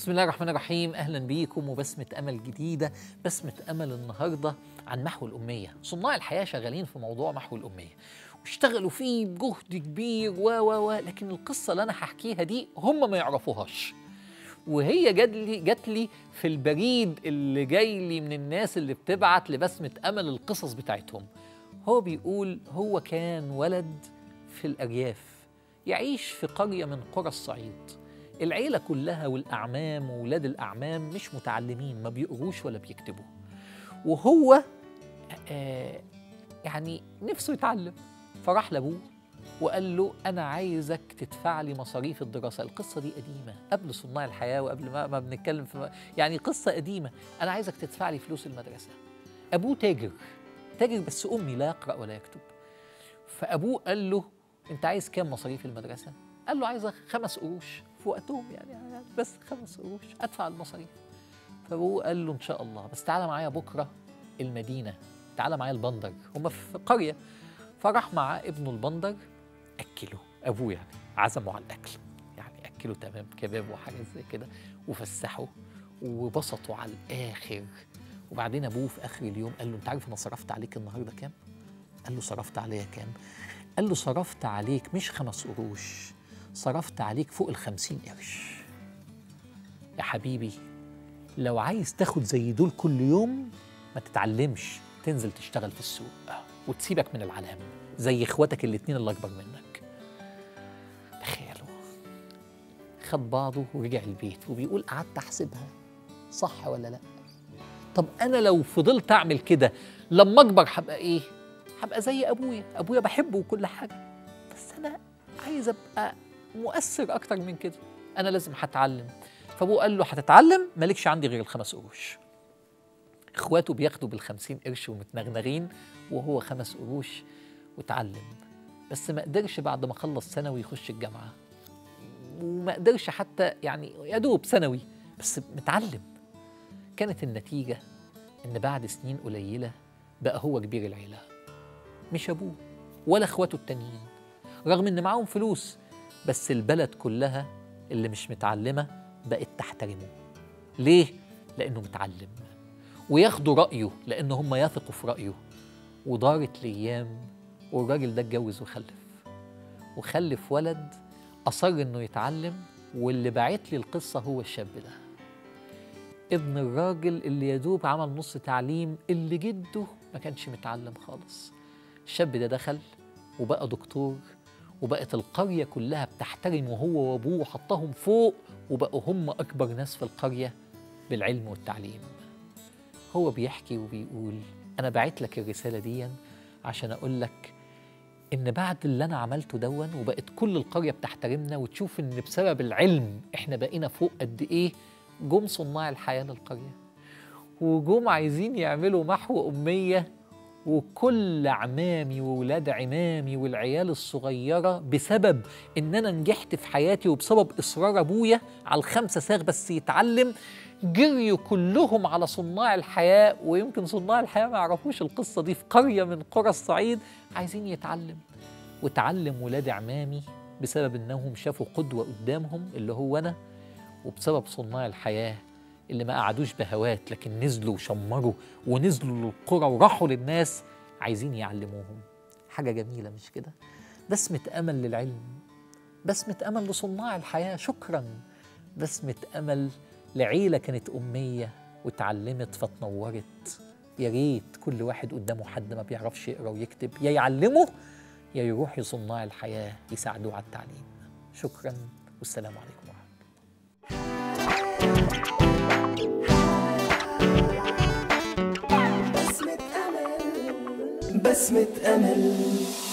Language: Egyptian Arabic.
بسم الله الرحمن الرحيم اهلا بيكم وبسمه امل جديده بسمه امل النهارده عن محو الاميه صناع الحياه شغالين في موضوع محو الاميه واشتغلوا فيه بجهد كبير و و و لكن القصه اللي انا هحكيها دي هم ما يعرفوهاش وهي جات لي جات لي في البريد اللي جاي لي من الناس اللي بتبعت لبسمه امل القصص بتاعتهم هو بيقول هو كان ولد في الارياف يعيش في قريه من قرى الصعيد العيلة كلها والأعمام وولاد الأعمام مش متعلمين ما بيقروش ولا بيكتبوا وهو آه يعني نفسه يتعلم فراح لأبوه وقال له أنا عايزك تدفع لي مصاريف الدراسة القصة دي قديمة قبل صناع الحياة وقبل ما, ما بنتكلم في يعني قصة قديمة أنا عايزك تدفع لي فلوس المدرسة أبوه تاجر تاجر بس أمي لا يقرأ ولا يكتب فأبوه قال له أنت عايز كام مصاريف المدرسة؟ قال له عايز خمس قروش في وقتهم يعني, يعني بس خمس قروش ادفع المصاريف فابوه قال له ان شاء الله بس تعالى معايا بكره المدينه تعالى معايا البندر هم في قريه فراح مع ابنه البندر اكله ابوه يعني عزمه على الاكل يعني اكله تمام كباب وحاجات زي كده وفسحه وبسطوا على الاخر وبعدين ابوه في اخر اليوم قال له انت عارف انا صرفت عليك النهارده كام؟ قال له صرفت عليا كام؟ قال له صرفت عليك مش خمس قروش صرفت عليك فوق الخمسين قرش يا حبيبي لو عايز تاخد زي دول كل يوم ما تتعلمش تنزل تشتغل في السوق وتسيبك من العالم زي اخواتك الاتنين اللي اكبر منك تخيلوا خد بعضه ورجع البيت وبيقول قعدت احسبها صح ولا لا طب انا لو فضلت اعمل كده لما اكبر هبقى ايه هبقى زي ابويا ابويا بحبه وكل حاجه بس انا عايز ابقى مؤثر اكتر من كده انا لازم هتعلم فابوه قال له هتتعلم مالكش عندي غير الخمس قروش اخواته بياخدوا بالخمسين قرش ومتنغنغين وهو خمس قروش وتعلم بس ما قدرش بعد ما خلص ثانوي يخش الجامعه وما قدرش حتى يعني يا دوب ثانوي بس متعلم كانت النتيجه ان بعد سنين قليله بقى هو كبير العيله مش ابوه ولا اخواته التانيين رغم ان معاهم فلوس بس البلد كلها اللي مش متعلمة بقت تحترمه ليه؟ لأنه متعلم وياخدوا رأيه لأن هم يثقوا في رأيه ودارت الأيام والراجل ده اتجوز وخلف وخلف ولد أصر إنه يتعلم واللي باعت لي القصة هو الشاب ده ابن الراجل اللي يدوب عمل نص تعليم اللي جده ما كانش متعلم خالص الشاب ده دخل وبقى دكتور وبقت القرية كلها بتحترمه هو وأبوه وحطهم فوق وبقوا هم أكبر ناس في القرية بالعلم والتعليم هو بيحكي وبيقول أنا بعت لك الرسالة دي عشان أقول لك إن بعد اللي أنا عملته دون وبقت كل القرية بتحترمنا وتشوف إن بسبب العلم إحنا بقينا فوق قد إيه جم صناع الحياة للقرية وجم عايزين يعملوا محو أمية وكل عمامي وولاد عمامي والعيال الصغيرة بسبب إن أنا نجحت في حياتي وبسبب إصرار أبويا على الخمسة ساغ بس يتعلم جريوا كلهم على صناع الحياة ويمكن صناع الحياة ما يعرفوش القصة دي في قرية من قرى الصعيد عايزين يتعلم وتعلم ولاد عمامي بسبب إنهم شافوا قدوة قدامهم اللي هو أنا وبسبب صناع الحياة اللي ما قعدوش بهوات لكن نزلوا وشمروا ونزلوا للقرى وراحوا للناس عايزين يعلموهم حاجة جميلة مش كده بسمة أمل للعلم بسمة أمل لصناع الحياة شكرا بسمة أمل لعيلة كانت أمية وتعلمت فتنورت يا ريت كل واحد قدامه حد ما بيعرفش يقرا ويكتب يا يعلمه يا يروح يصنع الحياة يساعدوه على التعليم شكرا والسلام عليكم ورحمة بسمة أمل